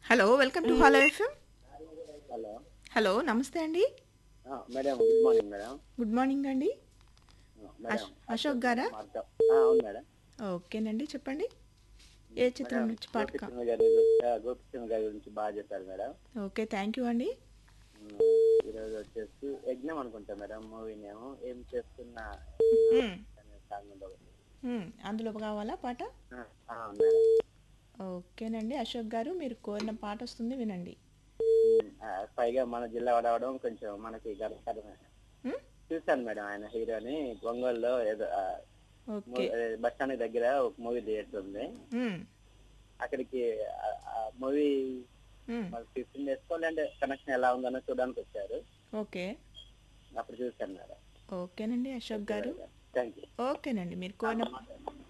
Hello welcome to hello FM hello hello నమస్తే అండి ఆ, madam good morning madam good morning అండి ఆ, మేడం అశ్- అశోక్ గారా మార్గం. ఆ, అవును మేడం ఓకేనండి చెప్పండి ఏ చిత్రం మేడం, నుంచి పాట కా- గోపికృష్ణ గారి గురించి- ఆ, గోపికృష్ణ గారి గురించి బాగా చెప్పారు మేడం ఓకే థ్యాంక్ యూ అండి ఉమ్, ఈరోజు వచ్చేసి యజ్ఞం అనుకుంటా మేడం మూవీ నేము ఏం చేస్తున్నా మ్మ్. అనే సాంగ్ ఉంది ఒకటి. మ్మ్. అందులో కావాలా పాట ఆ, ఆ, అవును మేడం ఓకేనండి అశోక్ గారు మీరు కోరిన పాట వస్తుంది వినండి ఉమ్, ఆ, పైగా మన జిల్లా రావడం కొంచెం మనకి గర్వకారమే మ్మ్? చూశాను మేడం ఆయన హీరోని ఒంగోలులో ఏదో ఆ, ఓకే మూ- ఏ, బస్ స్టాండ్ దగ్గర ఒక మూవీ థియేటర్ ఉంది మ్మ్. అక్కడికి మూవీ మ్మ్. మరి ఫిఫ్టీన్ డేస్ లేదంటే కనెక్షన్ ఎలా ఉందన్నో చూడడానికి వచ్చారు ఓకే అప్పుడు చూశాను మేడం ఓకేనండి అశోక్ గారు థ్యాంక్ యూ ఓకేనండి మీరు కోరిన